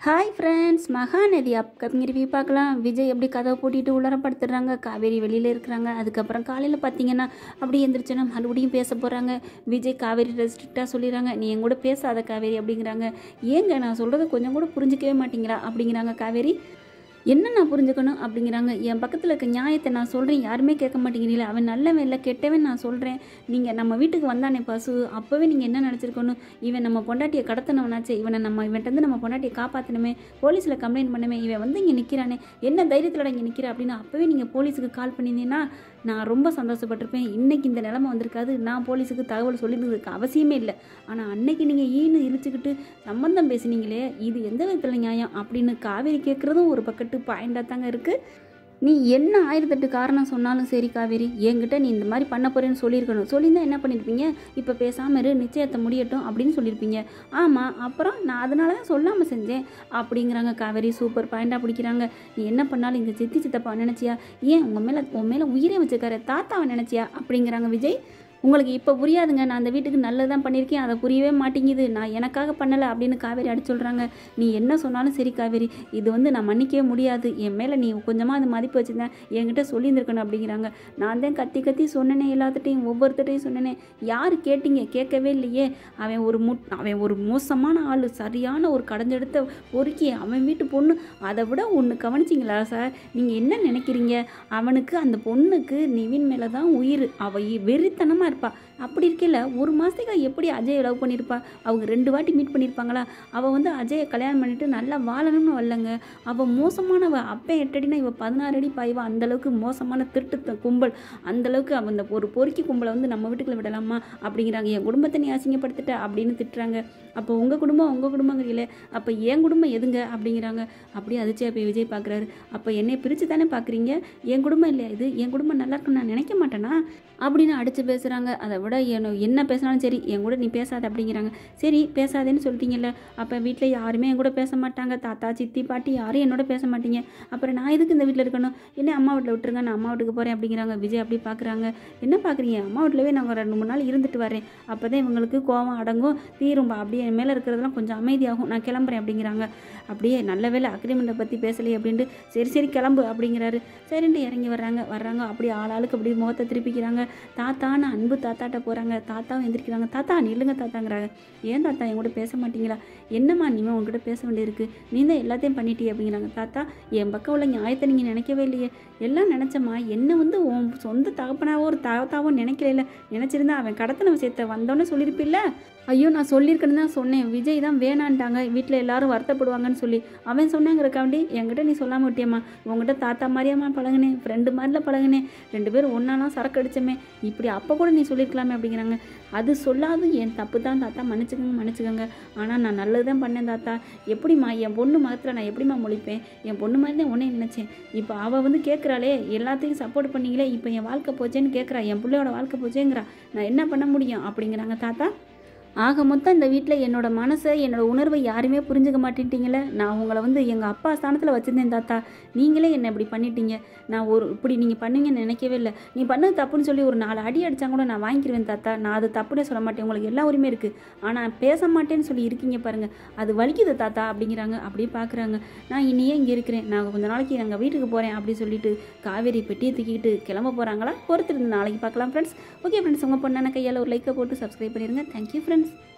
hi friends Mahanadhi upcoming review பார்க்கலாம் விஜய் எப்படி கதவை பூட்டிட்டு உள்ளார படுத்துடுறாங்க காவேரி வெளியில் இருக்கிறாங்க அதுக்கப்புறம் காலையில் பார்த்தீங்கன்னா அப்படி எந்திரிச்சோன்னா மறுபடியும் பேச போகிறாங்க விஜய் காவேரி ஸ்ட்ரிக்டாக சொல்லிடுறாங்க நீ என் கூட பேசாத காவேரி அப்படிங்கிறாங்க ஏங்க நான் சொல்கிறத கொஞ்சம் கூட புரிஞ்சிக்கவே மாட்டீங்களா அப்படிங்கிறாங்க காவேரி என்ன நான் புரிஞ்சுக்கணும் அப்படிங்கிறாங்க என் பக்கத்தில் இருக்க நியாயத்தை நான் சொல்கிறேன் யாருமே கேட்க மாட்டேங்கிறீங்களே அவன் நல்லவன் இல்லை கெட்டவன் நான் சொல்கிறேன் நீங்கள் நம்ம வீட்டுக்கு வந்தானே பசு அப்போவே நீங்கள் என்ன நினச்சிருக்கணும் இவன் நம்ம பொண்டாட்டியை கடத்தினவனாச்சே இவனை நம்ம இவன்ட்டு நம்ம பொண்டாட்டியை காப்பாற்றணுமே போலீஸில் கம்ப்ளைண்ட் பண்ணுமே இவன் வந்து இங்கே நிற்கிறானே என்ன தைரியத்தில் இங்கே நிற்கிற அப்படின்னு அப்போவே நீங்கள் போலீஸுக்கு கால் பண்ணியிருந்தீங்கன்னா நான் ரொம்ப சந்தோஷப்பட்டிருப்பேன் இன்னைக்கு இந்த நிலமை வந்திருக்காது நான் போலீஸுக்கு தகவல் சொல்லியிருந்ததுக்கு அவசியமே இல்லை ஆனால் அன்னைக்கு நீங்கள் ஈன்னு இழிச்சுக்கிட்டு சம்பந்தம் பேசுனீங்களே இது எந்த விதத்தில் நியாயம் அப்படின்னு காவேரி கேட்குறதும் ஒரு பக்கத்து பாயிண்டாக தாங்க இருக்குது நீ என்ன ஆயிரத்தெட்டு காரணம் சொன்னாலும் சரி காவேரி என்கிட்ட நீ இந்த மாதிரி பண்ண போறேன்னு சொல்லியிருக்கணும் சொல்லியிருந்தா என்ன பண்ணியிருப்பீங்க இப்போ பேசாமல் இரு நிச்சயத்தை முடியட்டும் அப்படின்னு சொல்லியிருப்பீங்க ஆமாம் அப்புறம் நான் அதனால தான் சொல்லாமல் செஞ்சேன் அப்படிங்கிறாங்க காவேரி சூப்பர் பாயிண்டாக பிடிக்கிறாங்க நீ என்ன பண்ணாலும் இந்த சித்தி சித்தப்பா நினச்சியா ஏன் உங்கள் மேலே உன் மேலே உயிரே வச்சுக்காரு தாத்தாவை நினச்சியா அப்படிங்கிறாங்க விஜய் உங்களுக்கு இப்போ புரியாதுங்க நான் அந்த வீட்டுக்கு நல்லது தான் பண்ணியிருக்கேன் அதை புரியவே மாட்டேங்குது நான் எனக்காக பண்ணலை அப்படின்னு காவேரி அடி சொல்கிறாங்க நீ என்ன சொன்னாலும் சரி காவேரி இது வந்து நான் மன்னிக்கவே முடியாது என் மேலே நீ கொஞ்சமாக அது மதிப்பு வச்சுருந்தேன் என்கிட்ட சொல்லியிருந்திருக்கணும் அப்படிங்கிறாங்க நான் தான் கத்தி கத்தி சொன்னேனே எல்லாத்துட்டையும் ஒவ்வொருத்தட்டையும் சொன்னேனே யார் கேட்டீங்க கேட்கவே இல்லையே அவன் ஒரு முட் அவன் ஒரு மோசமான ஆள் சரியான ஒரு கடைஞ்செடுத்த பொறுக்கி அவன் வீட்டு பொண்ணு அதை விட ஒன்று கவனிச்சிங்களா சார் நீங்கள் என்ன நினைக்கிறீங்க அவனுக்கு அந்த பொண்ணுக்கு நிவின் மேலே தான் உயிர் அவ வெறித்தனமாக இருப்பா அப்படி இருக்கையில் ஒரு மாதத்துக்கு எப்படி அஜய் லவ் பண்ணியிருப்பா அவங்க ரெண்டு வாட்டி மீட் பண்ணியிருப்பாங்களா அவள் வந்து அஜயை கல்யாணம் பண்ணிட்டு நல்லா வாழணும்னு வரலங்க அவள் மோசமானவ அப்போ எட்டடினா இவள் பதினாறு அடி பாய்வா அந்தளவுக்கு மோசமான திருட்டு த- கும்பல் அந்தளவுக்கு அவன் இந்த ஒரு பொறுக்கி கும்பலை வந்து நம்ம வீட்டுக்குள்ள விடலாமா அப்படிங்கிறாங்க என் குடும்பத்தை நீ அசிங்கப்படுத்திட்ட அப்படின்னு திட்டுறாங்க அப்போ உங்கள் குடும்பம் உங்கள் குடும்பங்கிறீங்களே அப்போ என் குடும்பம் எதுங்க அப்படிங்கிறாங்க அப்படியே அதிர்ச்சியாக போய் விஜய் பார்க்குறாரு அப்போ என்னை பிரித்து தானே பார்க்குறீங்க என் குடும்பம் இல்லையா இது என் குடும்பம் நல்லா இருக்குன்னு நான் நினைக்க மாட்டேனா அப்படின்னு அடித்து பேசுகிறாங்க அதை விட என்ன என்ன பேசினாலும் சரி என் கூட நீ பேசாத அப்படிங்கிறாங்க சரி பேசாதேன்னு சொல்லிட்டீங்கல்ல அப்போ வீட்டில் யாருமே என் கூட பேச மாட்டாங்க தாத்தா சித்தி பாட்டி யாரும் என்னோட பேச மாட்டீங்க அப்புறம் நான் எதுக்கு இந்த வீட்டில் இருக்கணும் என்ன அம்மா வீட்டில் விட்டுருங்க நான் அம்மா வீட்டுக்கு போகிறேன் அப்படிங்கிறாங்க விஜய் அப்படி பார்க்குறாங்க என்ன பார்க்குறீங்க அம்மா வீட்டிலவே நான் ஒரு ரெண்டு மூணு நாள் இருந்துட்டு வரேன் அப்போ தான் இவங்களுக்கு கோவம் அடங்கும் தீரும்பா அப்படியே என் மேலே இருக்கிறதெல்லாம் கொஞ்சம் அமைதியாகும் நான் கிளம்புறேன் அப்படிங்கிறாங்க அப்படியே நல்ல வேலை அக்ரிமெண்ட்டை பற்றி பேசலையே அப்படின்ட்டு சரி சரி கிளம்பு அப்படிங்கிறாரு சரின்ட்டு இறங்கி வர்றாங்க வர்றாங்க அப்படியே ஆள் ஆளுக்கு அப்படியே முகத்தை திருப்பிக்கிறாங்க தாத்தான்னு அன்பு தாத்தாட்ட போகிறாங்க தாத்தாவும் எந்திரிக்கிறாங்க தாத்தா நில்லுங்க தாத்தாங்கிறாங்க ஏன் தாத்தா என் கூட பேச மாட்டீங்களா என்னம்மா நீ உங்ககிட்ட பேச வேண்டியிருக்கு நீ தான் எல்லாத்தையும் பண்ணிட்டீ அப்படிங்கிறாங்க தாத்தா என் பக்கம் உள்ள நியாயத்தை நீங்கள் நினைக்கவே இல்லையே எல்லாம் நினச்சம்மா என்ன வந்து உன் சொந்த தகப்பனாவோ ஒரு தாத்தாவோ நினைக்கல நினச்சிருந்தா அவன் கடத்தின விஷயத்த வந்தோன்னே சொல்லியிருப்பில்ல ஐயோ நான் சொல்லியிருக்கேன்னு தான் சொன்னேன் விஜய் தான் வேணான்ட்டாங்க வீட்டில் எல்லாரும் வருத்தப்படுவாங்கன்னு சொல்லி அவன் சொன்னாங்கிறக்காண்டி என்கிட்ட நீ சொல்லாம விட்டியம்மா உங்ககிட்ட தாத்தா மாதிரியாம்மா பழகுனேன் ஃப்ரெண்டு மாதிரில பழகுனேன் ரெண்டு பேரும் ஒன்றாலாம் சரக்கு அடிச்சோமே இப்படி அப்போ கூட நீ சொல்லியிருக்கலாமே அப்படிங்கிறாங்க அது சொல்லாது என் தப்பு தான் தாத்தா மன்னிச்சுக்கோங்க மன்னிச்சுக்கோங்க ஆனால் நான் நல்லது தான் பண்ணேன் தாத்தா எப்படிம்மா என் பொண்ணு மகத்தில் நான் எப்படிம்மா முழிப்பேன் என் பொண்ணு மாதிரி தான் உன்னே நினச்சேன் இப்போ அவள் வந்து கேட்குறாளே எல்லாத்தையும் சப்போர்ட் பண்ணீங்களே இப்போ என் வாழ்க்கை போச்சேன்னு கேட்குறா என் பிள்ளையோட வாழ்க்கை போச்சேங்கிறா நான் என்ன பண்ண முடியும் அப்படிங்கிறாங்க தாத்தா ஆக மொத்தம் இந்த வீட்டில் என்னோட மனசை என்னோட உணர்வை யாருமே புரிஞ்சுக்க மாட்டேன்ட்டீங்களே நான் உங்களை வந்து எங்கள் அப்பா ஸ்தானத்தில் வச்சுருந்தேன் தாத்தா நீங்களே என்னை இப்படி பண்ணிட்டீங்க நான் ஒரு இப்படி நீங்கள் பண்ணுவீங்கன்னு நினைக்கவே இல்லை நீ பண்ணது தப்புன்னு சொல்லி ஒரு நாலு அடி அடித்தா கூட நான் வாங்கிக்கிருவேன் தாத்தா நான் அது தப்புனே சொல்ல மாட்டேன் உங்களுக்கு எல்லா உரிமையும் இருக்குது ஆனால் பேச மாட்டேன்னு சொல்லி இருக்கீங்க பாருங்கள் அது வலிக்குது தாத்தா அப்படிங்கிறாங்க அப்படியே பார்க்குறாங்க நான் இனியே இங்கே இருக்கிறேன் நான் கொஞ்ச நாளைக்கு எங்கள் வீட்டுக்கு போகிறேன் அப்படி சொல்லிட்டு காவேரி பெட்டியை தூக்கிக்கிட்டு கிளம்ப போகிறாங்களா பொறுத்திருந்து நாளைக்கு பார்க்கலாம் ஃப்ரெண்ட்ஸ் ஓகே ஃப்ரெண்ட்ஸ் உங்கள் பொண்ணான கையால் ஒரு லைக்கை போட்டு சப்ஸ்கிரைப் பண்ணிடுங்க தேங்க்யூ ஃப்ரெண்ட்ஸ்